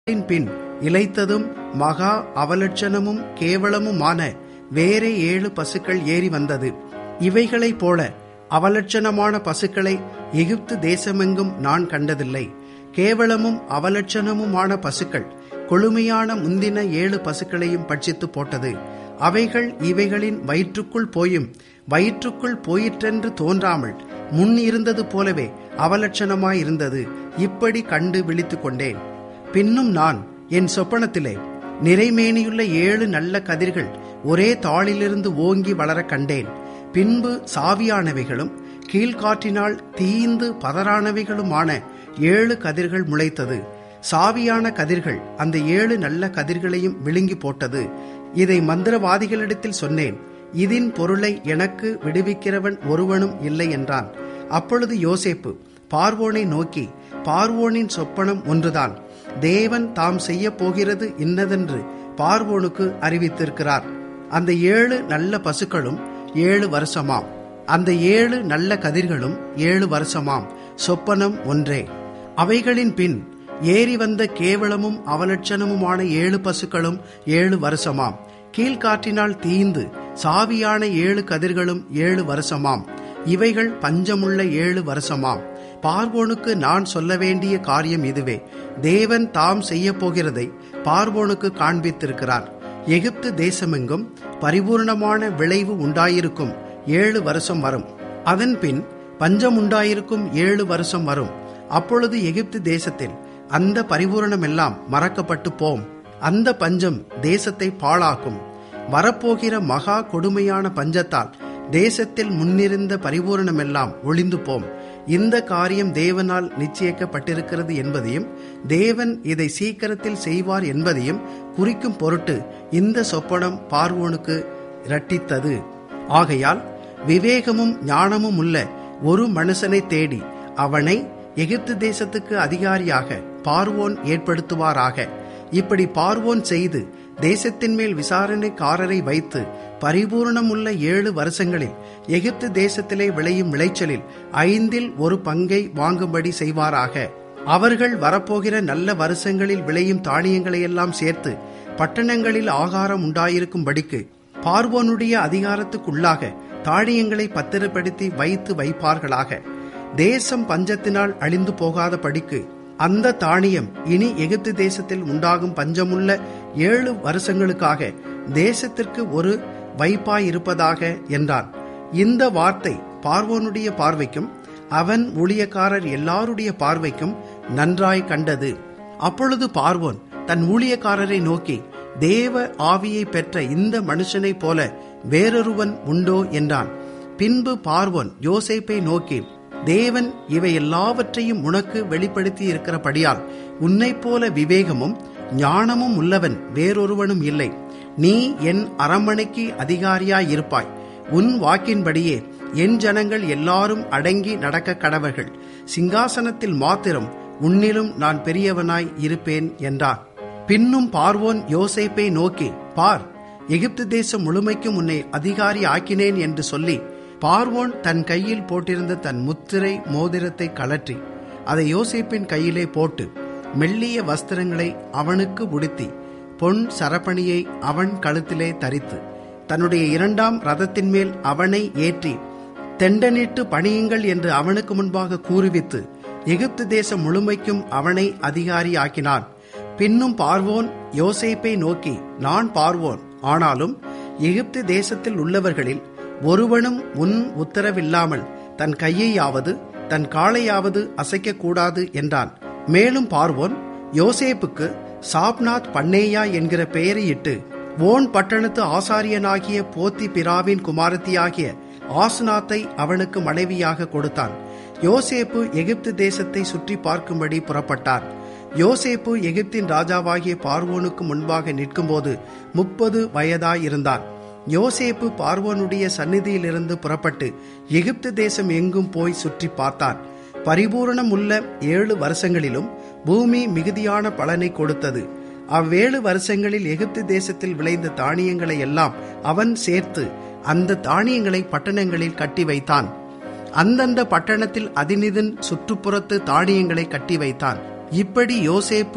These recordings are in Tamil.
இவைகளின் பின் இளைத்ததும் மகா அவலட்சணமும் கேவலமுமான வேறே ஏழு பசுக்கள் ஏறி வந்தது இவைகளைப் போல அவலட்சணமான பசுக்களை எகிப்து தேசமெங்கும் நான் கண்டதில்லை கேவலமும் அவலட்சணமுமான பசுக்கள் கொழுமையான முந்தின ஏழு பசுக்களையும் பட்சித்து போட்டது அவைகள் இவைகளின் வயிற்றுக்குள் போயும் வயிற்றுக்குள் போயிற்றென்று தோன்றாமல் முன் இருந்தது போலவே அவலட்சணமாயிருந்தது இப்படி கண்டு விழித்துக் கொண்டேன் பின்னும் நான் என் சொப்பனத்திலே நிறைமேனியுள்ள ஏழு நல்ல கதிர்கள் ஒரே தாளிலிருந்து ஓங்கி வளர கண்டேன் பின்பு சாவியானவைகளும் கீழ்காற்றினால் தீந்து பதறானவைகளுமான ஏழு கதிர்கள் முளைத்தது சாவியான கதிர்கள் அந்த ஏழு நல்ல கதிர்களையும் விழுங்கி போட்டது இதை மந்திரவாதிகளிடத்தில் சொன்னேன் இதன் பொருளை எனக்கு விடுவிக்கிறவன் ஒருவனும் இல்லை என்றான் அப்பொழுது யோசேப்பு பார்வோனை நோக்கி பார்வோனின் சொப்பனம் ஒன்றுதான் தேவன் தாம் செய்ய போகிறது இன்னதென்று பார்வோனுக்கு அறிவித்திருக்கிறார் அந்த ஏழு நல்ல பசுக்களும் ஏழு வருஷமாம் அந்த ஏழு நல்ல கதிர்களும் ஏழு வருஷமாம் சொப்பனம் ஒன்றே அவைகளின் பின் ஏறி வந்த கேவலமும் அவலட்சணமுமான ஏழு பசுக்களும் ஏழு வருஷமாம் கீழ்காற்றினால் தீந்து சாவியான ஏழு கதிர்களும் ஏழு வருஷமாம் இவைகள் பஞ்சமுள்ள ஏழு வருஷமாம் பார்வோனுக்கு நான் சொல்ல வேண்டிய காரியம் இதுவே தேவன் தாம் செய்ய போகிறதை பார்வோனுக்கு காண்பித்திருக்கிறார் எகிப்து தேசமெங்கும் பரிபூர்ணமான விளைவு உண்டாயிருக்கும் ஏழு வருஷம் வரும் அதன் பின் பஞ்சம் உண்டாயிருக்கும் ஏழு வருஷம் வரும் அப்பொழுது எகிப்து தேசத்தில் அந்த பரிபூரணமெல்லாம் மறக்கப்பட்டு போம் அந்த பஞ்சம் தேசத்தை பாழாக்கும் வரப்போகிற மகா கொடுமையான பஞ்சத்தால் தேசத்தில் முன்னிருந்த பரிபூரணமெல்லாம் ஒளிந்து போம் இந்த காரியம் தேவனால் நிச்சயிக்கப்பட்டிருக்கிறது என்பதையும் தேவன் இதை சீக்கிரத்தில் செய்வார் என்பதையும் குறிக்கும் பொருட்டு இந்த சொப்பனம் பார்வோனுக்கு இரட்டித்தது ஆகையால் விவேகமும் ஞானமும் உள்ள ஒரு மனுஷனை தேடி அவனை எகிப்து தேசத்துக்கு அதிகாரியாக பார்வோன் ஏற்படுத்துவாராக இப்படி பார்வோன் செய்து தேசத்தின் மேல் விசாரணைக்காரரை வைத்து பரிபூர்ணமுள்ள ஏழு வருஷங்களில் எகிப்து தேசத்திலே விளையும் விளைச்சலில் ஐந்தில் ஒரு பங்கை வாங்கும்படி செய்வாராக அவர்கள் வரப்போகிற நல்ல வருஷங்களில் விளையும் தானியங்களையெல்லாம் சேர்த்து பட்டணங்களில் ஆகாரம் உண்டாயிருக்கும்படிக்கு பார்வோனுடைய அதிகாரத்துக்குள்ளாக தானியங்களை பத்திரப்படுத்தி வைத்து வைப்பார்களாக தேசம் பஞ்சத்தினால் அழிந்து போகாத படிக்கு அந்த தானியம் இனி எகிப்து தேசத்தில் உண்டாகும் பஞ்சமுள்ள ஏழு வருஷங்களுக்காக தேசத்திற்கு ஒரு வைப்பாயிருப்பதாக என்றான் இந்த வார்த்தை பார்வோனுடைய பார்வைக்கும் அவன் ஊழியக்காரர் எல்லாருடைய பார்வைக்கும் நன்றாய் கண்டது அப்பொழுது பார்வோன் தன் ஊழியக்காரரை நோக்கி தேவ ஆவியை பெற்ற இந்த மனுஷனைப் போல வேறொருவன் உண்டோ என்றான் பின்பு பார்வோன் யோசேப்பை நோக்கி தேவன் இவை எல்லாவற்றையும் உனக்கு வெளிப்படுத்தி இருக்கிறபடியால் உன்னைப் போல விவேகமும் ஞானமும் உள்ளவன் வேறொருவனும் இல்லை நீ என் அரண்மனைக்கு அதிகாரியாயிருப்பாய் உன் வாக்கின்படியே என் ஜனங்கள் எல்லாரும் அடங்கி நடக்க கடவர்கள் சிங்காசனத்தில் மாத்திரம் உன்னிலும் நான் பெரியவனாய் இருப்பேன் என்றார் பின்னும் பார்வோன் யோசேப்பை நோக்கி பார் எகிப்து தேசம் முழுமைக்கும் உன்னை அதிகாரி ஆக்கினேன் என்று சொல்லி பார்வோன் தன் கையில் போட்டிருந்த தன் முத்திரை மோதிரத்தை கலற்றி அதை யோசேப்பின் கையிலே போட்டு மெல்லிய வஸ்திரங்களை அவனுக்கு உடுத்தி பொன் சரப்பணியை அவன் கழுத்திலே தரித்து தன்னுடைய இரண்டாம் ரதத்தின் மேல் அவனை ஏற்றி தெண்டனிட்டு பணியுங்கள் என்று அவனுக்கு முன்பாக கூறுவித்து எகிப்து தேசம் முழுமைக்கும் அவனை அதிகாரி ஆக்கினான் பின்னும் பார்வோன் யோசேப்பை நோக்கி நான் பார்வோன் ஆனாலும் எகிப்து தேசத்தில் உள்ளவர்களில் ஒருவனும் உன் உத்தரவில்லாமல் தன் கையையாவது தன் காலையாவது அசைக்கக்கூடாது என்றான் மேலும் பார்வோன் யோசேப்புக்கு சாப்நாத் பண்ணேயா என்கிற பெயரையிட்டு ஓன் பட்டணத்து ஆசாரியனாகிய போத்தி பிராவின் குமாரத்தியாகிய ஆஸ்நாத்தை அவனுக்கு மனைவியாக கொடுத்தான் யோசேப்பு எகிப்து தேசத்தை சுற்றி பார்க்கும்படி புறப்பட்டார் யோசேப்பு எகிப்தின் ராஜாவாகிய பார்வோனுக்கு முன்பாக நிற்கும்போது முப்பது வயதாயிருந்தான் யோசேப்பு பார்வோனுடைய சந்நிதியிலிருந்து புறப்பட்டு எகிப்து தேசம் எங்கும் போய் சுற்றி பார்த்தான் பரிபூரணம் உள்ள ஏழு வருஷங்களிலும் பூமி மிகுதியான பலனை கொடுத்தது அவ்வேழு வருஷங்களில் எகிப்து தேசத்தில் விளைந்த தானியங்களை எல்லாம் அவன் சேர்த்து அந்த தானியங்களை பட்டணங்களில் கட்டி வைத்தான் அந்தந்த பட்டணத்தில் அதினிதன் சுற்றுப்புறத்து தானியங்களை கட்டி வைத்தான் இப்படி யோசேப்பு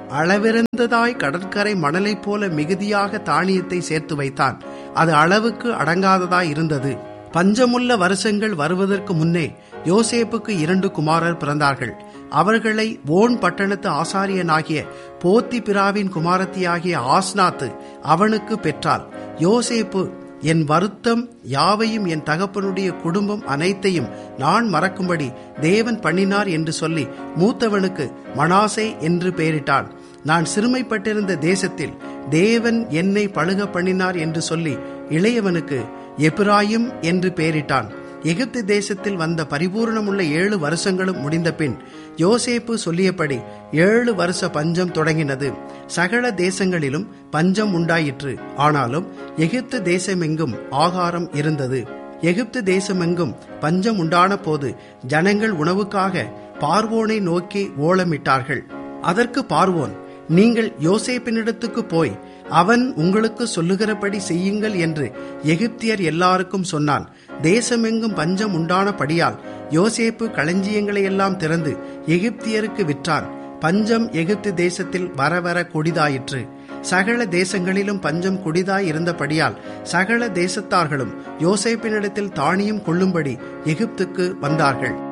அளவிறந்ததாய் கடற்கரை மணலைப் போல மிகுதியாக தானியத்தை சேர்த்து வைத்தான் அது அளவுக்கு அடங்காததாய் இருந்தது பஞ்சமுள்ள வருஷங்கள் வருவதற்கு முன்னே யோசேப்புக்கு இரண்டு குமாரர் பிறந்தார்கள் அவர்களை ஓன் பட்டணத்து ஆசாரியனாகிய போத்தி பிராவின் குமாரத்தியாகிய ஆஸ்நாத்து அவனுக்கு பெற்றாள் யோசேப்பு என் வருத்தம் யாவையும் என் தகப்பனுடைய குடும்பம் அனைத்தையும் நான் மறக்கும்படி தேவன் பண்ணினார் என்று சொல்லி மூத்தவனுக்கு மனாசே என்று பெயரிட்டான் நான் சிறுமைப்பட்டிருந்த தேசத்தில் தேவன் என்னை பழுக பண்ணினார் என்று சொல்லி இளையவனுக்கு எப்ராயிம் என்று பெயரிட்டான் எகிப்து தேசத்தில் வந்த பரிபூர்ணமுள்ள ஏழு வருஷங்களும் முடிந்த பின் யோசேப்பு சொல்லியபடி ஏழு வருஷ பஞ்சம் தொடங்கினது சகல தேசங்களிலும் பஞ்சம் உண்டாயிற்று ஆனாலும் எகிப்து தேசமெங்கும் ஆகாரம் இருந்தது எகிப்து தேசமெங்கும் பஞ்சம் உண்டான போது ஜனங்கள் உணவுக்காக பார்வோனை நோக்கி ஓலமிட்டார்கள் அதற்கு பார்வோன் நீங்கள் யோசேப்பினிடத்துக்கு போய் அவன் உங்களுக்கு சொல்லுகிறபடி செய்யுங்கள் என்று எகிப்தியர் எல்லாருக்கும் சொன்னான் தேசமெங்கும் பஞ்சம் உண்டானபடியால் யோசேப்பு களஞ்சியங்களை எல்லாம் திறந்து எகிப்தியருக்கு விற்றான் பஞ்சம் எகிப்து தேசத்தில் வர வர கொடிதாயிற்று சகல தேசங்களிலும் பஞ்சம் கொடிதாய் இருந்தபடியால் சகல தேசத்தார்களும் யோசேப்பினிடத்தில் தானியம் கொள்ளும்படி எகிப்துக்கு வந்தார்கள்